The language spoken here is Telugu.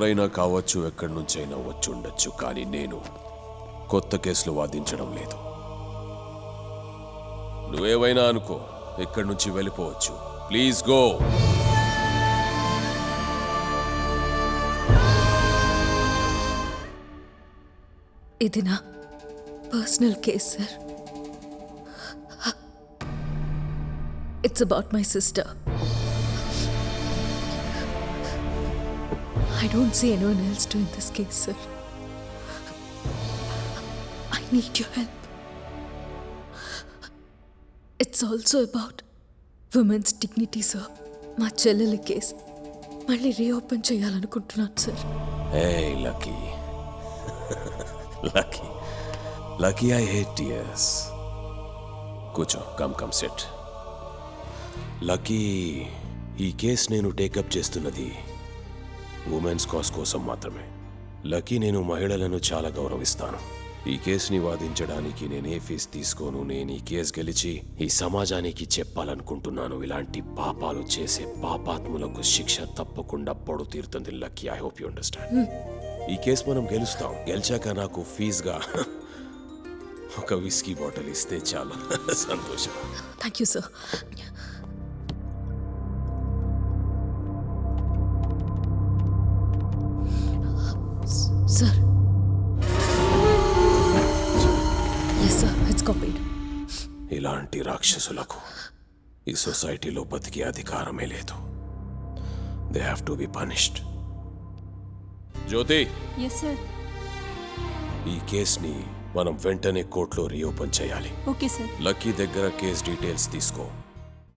ఎవరైనా కావచ్చు ఎక్కడి నుంచైనా వచ్చి ఉండొచ్చు కానీ నేను కొత్త కేసులు వాదించడం లేదు నువ్వేవైనా అనుకో ఇక్కడి నుంచి వెళ్ళిపోవచ్చు ప్లీజ్ గో ఇది నా personal case sir it's about my sister I don't see anyone else to in this case sir I need your help it's also about women's dignity sir మా చెల్లెలి కేస్ మళ్ళీ రీఓపెన్ చేయాలనుకుంటున్నాను sir hey Lucky Lucky Lucky I hate tears కూర్చో కమ్ కమ్ సెట్ లక్కీ ఈ కేస్ నేను టేకప్ చేస్తున్నది ఉమెన్స్ కాస్ కోసం మాత్రమే లక్కీ నేను మహిళలను చాలా గౌరవిస్తాను ఈ కేసుని వాదించడానికి నేనే ఫీజు తీసుకోను నేను ఈ కేసు గెలిచి ఈ సమాజానికి చెప్పాలనుకుంటున్నాను ఇలాంటి పాపాలు చేసే పాపాత్ములకు శిక్ష తప్పకుండా పొడు తీరుతుంది Lucky I hope you understand ఈ కేసు మనం గెలుస్తాం గెలిచాక నాకు ఫీజుగా ఒక విస్కీ బాటిల్ ఇస్తే చాలు సంతోషం thank you sir sir yes sir it's copied ఇలాంటి రాక్షసులకు ఈ సొసైటీలో బతికే అధికారమే లేదు they have to be punished Jyothi yes sir ఈ కేసుని మనం వెంటనే కోర్టులో రీఓపెన్ చేయాలి ఓకే సార్ లక్కీ దగ్గర కేస్ డీటెయిల్స్ తీసుకో